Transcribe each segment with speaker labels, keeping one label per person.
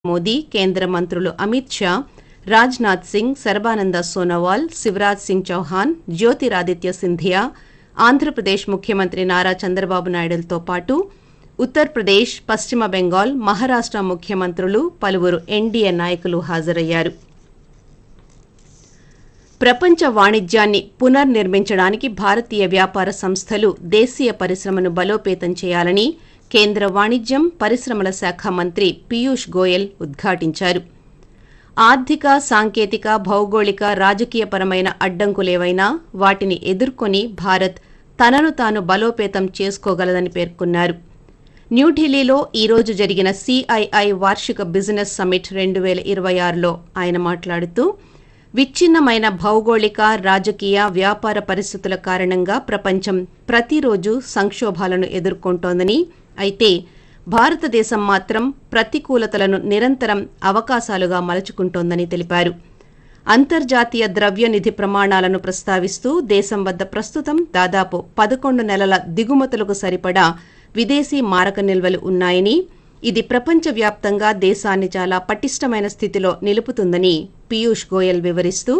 Speaker 1: మోదీ కేంద్ర మంత్రులు అమిత్ షా రాజ్నాథ్ సింగ్ సర్బానంద సోనోవాల్ శివరాజ్ సింగ్ చౌహాన్ జ్యోతిరాదిత్య సింధియా ఆంధ్రప్రదేశ్ ముఖ్యమంత్రి నారా చంద్రబాబు నాయుడులతో పాటు ఉత్తరప్రదేశ్ పశ్చిమ బెంగాల్ మహారాష్ట ముఖ్యమంత్రులు పలువురు ఎన్డీఏ నాయకులు హాజరయ్యారు ప్రపంచ వాణిజ్యాన్ని పునర్నిర్మించడానికి భారతీయ వ్యాపార సంస్థలు దేశీయ పరిశ్రమను బలోపేతం చేయాలని కేంద్ర వాణిజ్యం పరిశ్రమల శాఖ మంత్రి పీయూష్ గోయల్ ఉద్ఘాటించారు ఆర్థిక సాంకేతిక భౌగోళిక రాజకీయపరమైన అడ్డంకులేవైనా వాటిని ఎదుర్కొని భారత్ తనను తాను బలోపేతం చేసుకోగలదని పేర్కొన్నారు న్యూఢిల్లీలో ఈ రోజు జరిగిన సిఐఐ వార్షిక బిజినెస్ సమ్మిట్ రెండు వేల ఇరవై ఆరులో ఆయన మాట్లాడుతూ విచ్ఛిన్నమైన భౌగోళిక రాజకీయ వ్యాపార పరిస్థితుల కారణంగా ప్రపంచం ప్రతిరోజు సంక్షోభాలను ఎదుర్కొంటోందని అయితే భారతదేశం మాత్రం ప్రతికూలతలను నిరంతరం అవకాశాలుగా మలుచుకుంటోందని తెలిపారు అంతర్జాతీయ ద్రవ్య నిధి ప్రమాణాలను ప్రస్తావిస్తూ దేశం వద్ద ప్రస్తుతం దాదాపు పదకొండు నెలల దిగుమతులకు సరిపడా విదేశీ మారక నిల్వలు ఉన్నాయని ఇది ప్రపంచవ్యాప్తంగా దేశాన్ని చాలా పటిష్టమైన స్థితిలో నిలుపుతుందని పీయూష్ గోయల్ వివరిస్తూ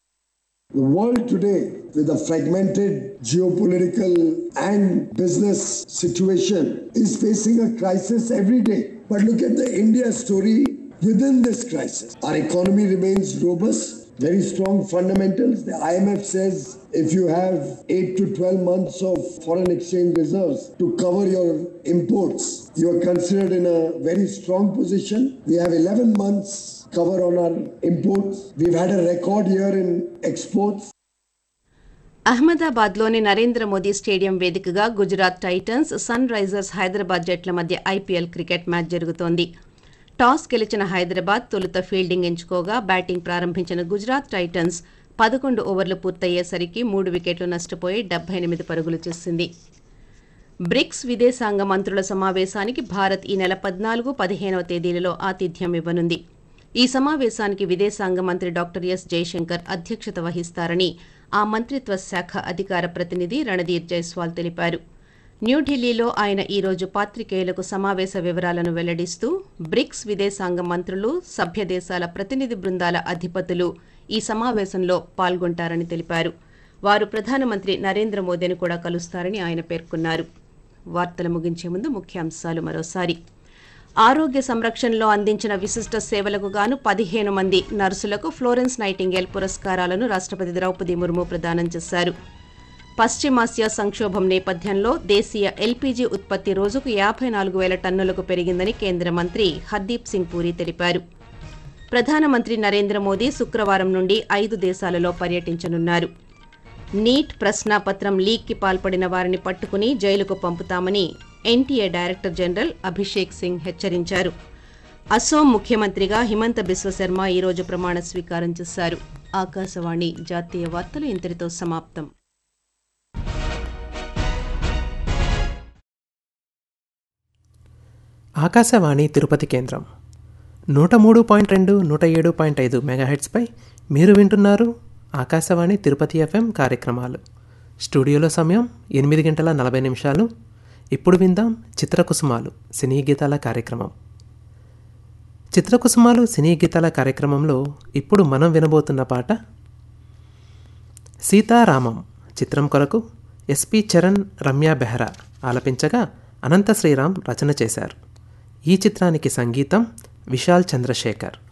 Speaker 2: The world today, with a fragmented geopolitical and business situation, is facing a crisis every day. But look at the India story within this crisis. Our economy remains robust, very strong fundamentals. The IMF says if you have 8 to 12 months of foreign exchange reserves to cover your imports, you are considered in a very strong position. We have 11 months cover on our imports. We've had a record year in exports.
Speaker 1: అహ్మదాబాద్లోని Narendra Modi stadium వేదికగా Gujarat titans sunrisers Hyderabad జట్ల మధ్య IPL cricket match జరుగుతోంది toss గెలిచిన హైదరాబాద్ తొలుత fielding ఎంచుకోగా batting ప్రారంభించిన Gujarat Titans పదకొండు ఓవర్లు పూర్తయ్యేసరికి మూడు వికెట్లు నష్టపోయి డెబ్బై ఎనిమిది పరుగులు చేసింది బ్రిక్స్ విదేశాంగ మంత్రుల సమావేశానికి భారత్ ఈ నెల పద్నాలుగు పదిహేనవ తేదీలలో ఆతిథ్యం ఇవ్వనుంది ఈ సమావేశానికి విదేశాంగ మంత్రి డాక్టర్ ఎస్ జయశంకర్ అధ్యక్షత వహిస్తారని ఆ మంత్రిత్వ శాఖ అధికార ప్రతినిధి రణదీర్ జైస్వాల్ తెలిపారు న్యూఢిల్లీలో ఆయన ఈ రోజు పాత్రికేయులకు సమావేశ వివరాలను వెల్లడిస్తూ బ్రిక్స్ విదేశాంగ మంత్రులు సభ్య దేశాల ప్రతినిధి బృందాల అధిపతులు ఈ సమావేశంలో పాల్గొంటారని తెలిపారు వారు ప్రధానమంత్రి నరేంద్ర మోదీని కూడా కలుస్తారని ఆయన పేర్కొన్నారు వార్తలు ముగించే ముందు ముఖ్యాంశాలు మరోసారి ఆరోగ్య సంరక్షణలో అందించిన విశిష్ట సేవలకు గాను పదిహేను మంది నర్సులకు ఫ్లోరెన్స్ నైటింగేల్ పురస్కారాలను రాష్ట్రపతి ద్రౌపది ముర్ము ప్రదానం చేశారు పశ్చిమాసియా సంక్షోభం నేపథ్యంలో దేశీయ ఎల్పీజీ ఉత్పత్తి రోజుకు యాభై నాలుగు వేల టన్నులకు పెరిగిందని కేంద్ర మంత్రి హర్దీప్ సింగ్ పూరి తెలిపారు ప్రధానమంత్రి నరేంద్ర మోదీ శుక్రవారం నుండి ఐదు దేశాలలో పర్యటించనున్నారు నీట్ ప్రశ్నాపత్రం లీక్కి పాల్పడిన వారిని పట్టుకుని జైలుకు పంపుతామని NTA director general Abhishek Singh హెచ్చరించారు అసోం ముఖ్యమంత్రిగా హిమంత బిశ్వశర్మ ఈ రోజు ప్రమాణ స్వీకారం చేశారు ఆకాశవాణి జాతీయ వార్తలు ఇంతటితో సమాప్తం
Speaker 3: ఆకాశవాణి తిరుపతి కేంద్రం నూట మూడు పాయింట్ రెండు నూట ఏడు పాయింట్ ఐదు మెగాహెట్స్పై మీరు వింటున్నారు ఆకాశవాణి తిరుపతి ఎఫ్ఎం కార్యక్రమాలు స్టూడియోలో సమయం ఎనిమిది గంటల నలభై నిమిషాలు ఇప్పుడు విందాం చిత్రకుసుమాలు సినీ గీతాల కార్యక్రమం చిత్రకుసుమాలు సినీ గీతాల కార్యక్రమంలో ఇప్పుడు మనం వినబోతున్న పాట సీతారామం చిత్రం కొరకు ఎస్పి చరణ్ రమ్య బెహ్రా ఆలపించగా అనంత శ్రీరామ్ రచన చేశారు ఈ చిత్రానికి సంగీతం విశాల్ చంద్రశేఖర్